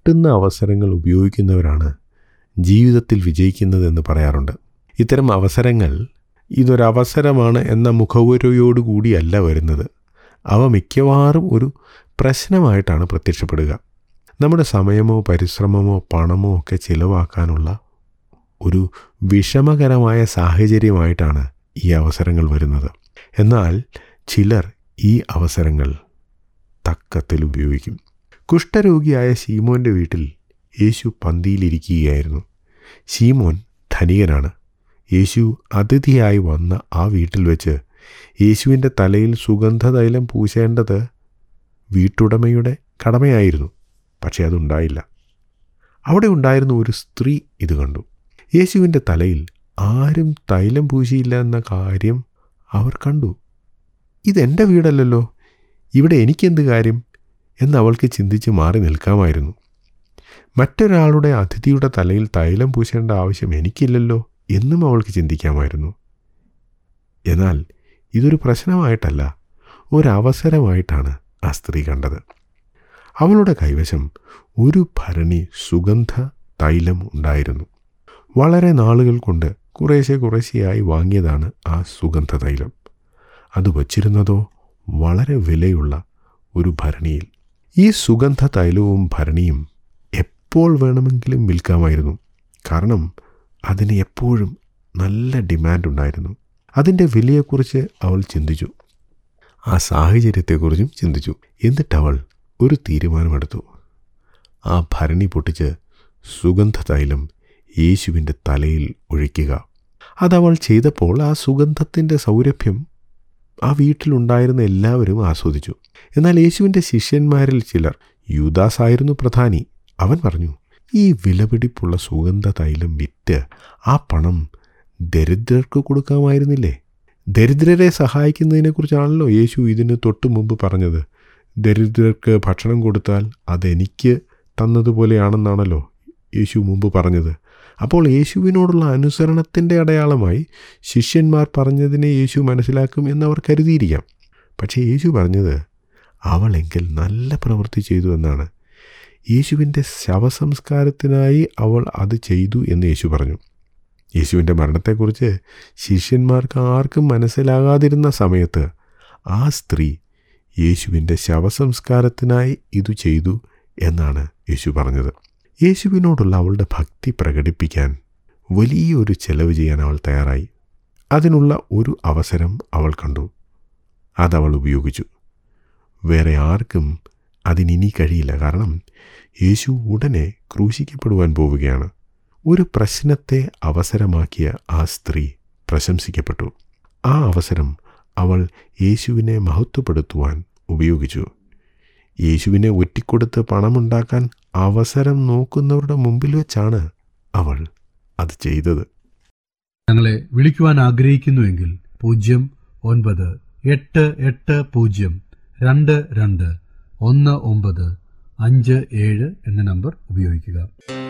കിട്ടുന്ന അവസരങ്ങൾ ഉപയോഗിക്കുന്നവരാണ് ജീവിതത്തിൽ വിജയിക്കുന്നതെന്ന് പറയാറുണ്ട് ഇത്തരം അവസരങ്ങൾ ഇതൊരവസരമാണ് എന്ന മുഖവുരയോടുകൂടിയല്ല വരുന്നത് അവ മിക്കവാറും ഒരു പ്രശ്നമായിട്ടാണ് പ്രത്യക്ഷപ്പെടുക നമ്മുടെ സമയമോ പരിശ്രമമോ പണമോ ഒക്കെ ചിലവാക്കാനുള്ള ഒരു വിഷമകരമായ സാഹചര്യമായിട്ടാണ് ഈ അവസരങ്ങൾ വരുന്നത് എന്നാൽ ചിലർ ഈ അവസരങ്ങൾ തക്കത്തിൽ ഉപയോഗിക്കും കുഷ്ഠരോഗിയായ ശീമോൻ്റെ വീട്ടിൽ യേശു പന്തിയിലിരിക്കുകയായിരുന്നു ശീമോൻ ധനികനാണ് യേശു അതിഥിയായി വന്ന ആ വീട്ടിൽ വെച്ച് യേശുവിൻ്റെ തലയിൽ സുഗന്ധതൈലം പൂശേണ്ടത് വീട്ടുടമയുടെ കടമയായിരുന്നു പക്ഷേ അതുണ്ടായില്ല അവിടെ ഉണ്ടായിരുന്ന ഒരു സ്ത്രീ ഇത് കണ്ടു യേശുവിൻ്റെ തലയിൽ ആരും തൈലം പൂശിയില്ല എന്ന കാര്യം അവർ കണ്ടു ഇതെൻ്റെ വീടല്ലല്ലോ ഇവിടെ എനിക്കെന്ത് കാര്യം എന്ന് അവൾക്ക് ചിന്തിച്ച് മാറി നിൽക്കാമായിരുന്നു മറ്റൊരാളുടെ അതിഥിയുടെ തലയിൽ തൈലം പൂശേണ്ട ആവശ്യം എനിക്കില്ലല്ലോ എന്നും അവൾക്ക് ചിന്തിക്കാമായിരുന്നു എന്നാൽ ഇതൊരു പ്രശ്നമായിട്ടല്ല ഒരവസരമായിട്ടാണ് ആ സ്ത്രീ കണ്ടത് അവളുടെ കൈവശം ഒരു ഭരണി സുഗന്ധ തൈലം ഉണ്ടായിരുന്നു വളരെ നാളുകൾ കൊണ്ട് കുറേശ്ശെ കുറേശ്ശെയായി വാങ്ങിയതാണ് ആ സുഗന്ധ തൈലം അത് വച്ചിരുന്നതോ വളരെ വിലയുള്ള ഒരു ഭരണിയിൽ ഈ സുഗന്ധ തൈലവും ഭരണിയും എപ്പോൾ വേണമെങ്കിലും വിൽക്കാമായിരുന്നു കാരണം അതിന് എപ്പോഴും നല്ല ഡിമാൻഡ് ഉണ്ടായിരുന്നു അതിൻ്റെ വിലയെക്കുറിച്ച് അവൾ ചിന്തിച്ചു ആ സാഹചര്യത്തെക്കുറിച്ചും ചിന്തിച്ചു എന്നിട്ട് അവൾ ഒരു തീരുമാനമെടുത്തു ആ ഭരണി പൊട്ടിച്ച് സുഗന്ധ തൈലം യേശുവിൻ്റെ തലയിൽ ഒഴിക്കുക അതവൾ ചെയ്തപ്പോൾ ആ സുഗന്ധത്തിൻ്റെ സൗരഭ്യം ആ വീട്ടിലുണ്ടായിരുന്ന എല്ലാവരും ആസ്വദിച്ചു എന്നാൽ യേശുവിൻ്റെ ശിഷ്യന്മാരിൽ ചിലർ യൂദാസ് ആയിരുന്നു പ്രധാനി അവൻ പറഞ്ഞു ഈ വിലപിടിപ്പുള്ള സുഗന്ധ തൈലം വിറ്റ് ആ പണം ദരിദ്രർക്ക് കൊടുക്കാമായിരുന്നില്ലേ ദരിദ്രരെ സഹായിക്കുന്നതിനെക്കുറിച്ചാണല്ലോ യേശു ഇതിന് തൊട്ടു മുമ്പ് പറഞ്ഞത് ദരിദ്രർക്ക് ഭക്ഷണം കൊടുത്താൽ അതെനിക്ക് തന്നതുപോലെയാണെന്നാണല്ലോ യേശു മുമ്പ് പറഞ്ഞത് അപ്പോൾ യേശുവിനോടുള്ള അനുസരണത്തിൻ്റെ അടയാളമായി ശിഷ്യന്മാർ പറഞ്ഞതിനെ യേശു മനസ്സിലാക്കും എന്നവർ കരുതിയിരിക്കാം പക്ഷേ യേശു പറഞ്ഞത് അവളെങ്കിൽ നല്ല പ്രവൃത്തി ചെയ്തു എന്നാണ് യേശുവിൻ്റെ ശവസംസ്കാരത്തിനായി അവൾ അത് ചെയ്തു എന്ന് യേശു പറഞ്ഞു യേശുവിൻ്റെ മരണത്തെക്കുറിച്ച് ശിഷ്യന്മാർക്ക് ആർക്കും മനസ്സിലാകാതിരുന്ന സമയത്ത് ആ സ്ത്രീ യേശുവിൻ്റെ ശവസംസ്കാരത്തിനായി ഇത് ചെയ്തു എന്നാണ് യേശു പറഞ്ഞത് യേശുവിനോടുള്ള അവളുടെ ഭക്തി പ്രകടിപ്പിക്കാൻ വലിയൊരു ചെലവ് ചെയ്യാൻ അവൾ തയ്യാറായി അതിനുള്ള ഒരു അവസരം അവൾ കണ്ടു അതവൾ ഉപയോഗിച്ചു വേറെ ആർക്കും അതിനിനി കഴിയില്ല കാരണം യേശു ഉടനെ ക്രൂശിക്കപ്പെടുവാൻ പോവുകയാണ് ഒരു പ്രശ്നത്തെ അവസരമാക്കിയ ആ സ്ത്രീ പ്രശംസിക്കപ്പെട്ടു ആ അവസരം അവൾ യേശുവിനെ മഹത്വപ്പെടുത്തുവാൻ ഉപയോഗിച്ചു യേശുവിനെ ഒറ്റിക്കൊടുത്ത് പണമുണ്ടാക്കാൻ അവസരം നോക്കുന്നവരുടെ മുമ്പിൽ വെച്ചാണ് അവൾ അത് ചെയ്തത് ഞങ്ങളെ വിളിക്കുവാൻ ആഗ്രഹിക്കുന്നുവെങ്കിൽ പൂജ്യം ഒൻപത് എട്ട് എട്ട് പൂജ്യം രണ്ട് രണ്ട് ഒന്ന് ഒമ്പത് അഞ്ച് ഏഴ് എന്ന നമ്പർ ഉപയോഗിക്കുക